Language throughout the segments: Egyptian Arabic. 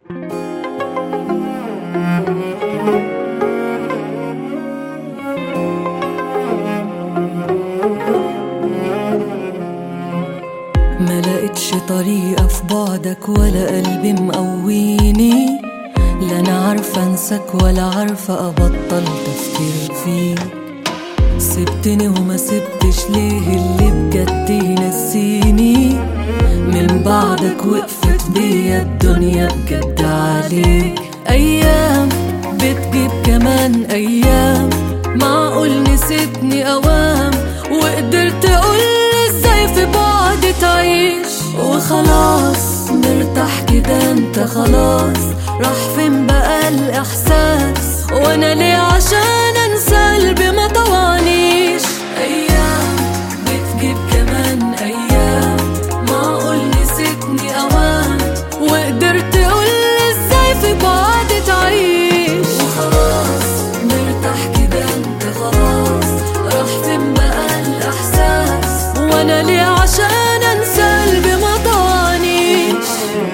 ما لقيتش طريقة في بعدك ولا قلبي مقويني لا أنا عارفة أنساك ولا عارفة أبطل تفكير فيك سبتني وما سبتش ليه اللي بجد ينسيني من بعدك وقفت بيا الدنيا بجد عليك أيام بتجيب كمان أيام معقول نسيتني أوام وقدرت أقول ازاي في بعد تعيش وخلاص مرتاح كده انت خلاص راح فين بقى الإحساس وانا ليه عشان انسى قلبي ما طوانيش أيام بتجيب كمان أيام معقول نسيتني أوام وقدرت أقول ازاي في بعد تعيش وخلاص مرتاح كده انت خلاص راح فين بقى الإحساس وانا ليه عشان انسى قلبي ما طوانيش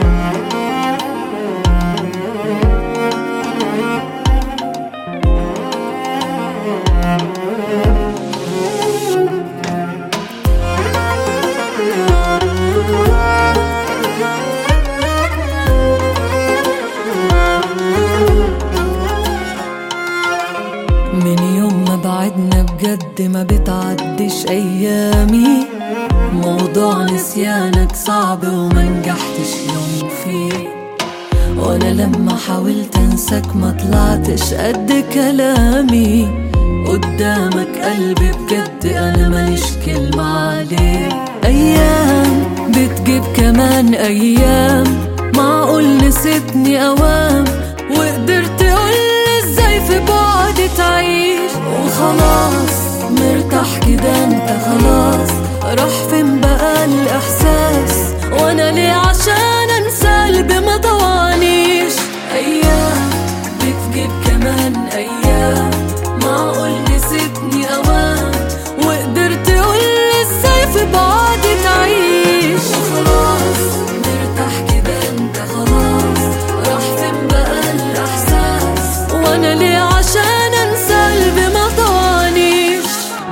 من يوم ما بعدنا بجد ما بتعدش ايامي موضوع نسيانك صعب وما نجحتش يوم فيه وانا لما حاولت انساك ما طلعتش قد كلامي قدامك قلبي بجد انا ماليش كلمة عليه ايام بتجيب كمان ايام معقول نسيتني اوام وقدرت اقول ازاي في بعد تعيش وخلاص مرتاح كده انت خلاص راح فين بقى الاحساس وانا ليه عشان انسى قلبي ما طوانيش ايام بتجيب كمان ايام معقول نسيتني اوام وقدرت اقول ازاي في بعد تعيش وخلاص مرتاح كده انت خلاص راح فين بقى الاحساس وانا ليه عشان انسى قلبي ما طوانيش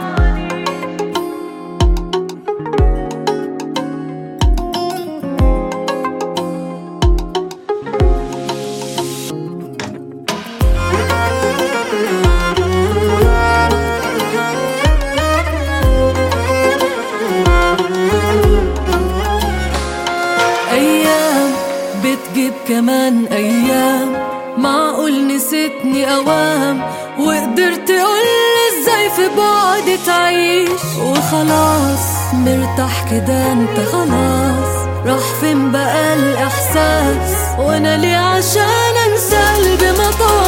أيام بتجيب كمان أيام معقول نسيتني أوام وقدرت أقول ازاي في بعد تعيش وخلاص مرتاح كده انت خلاص راح فين بقى الإحساس وانا ليه عشان انسى قلبي ما طوال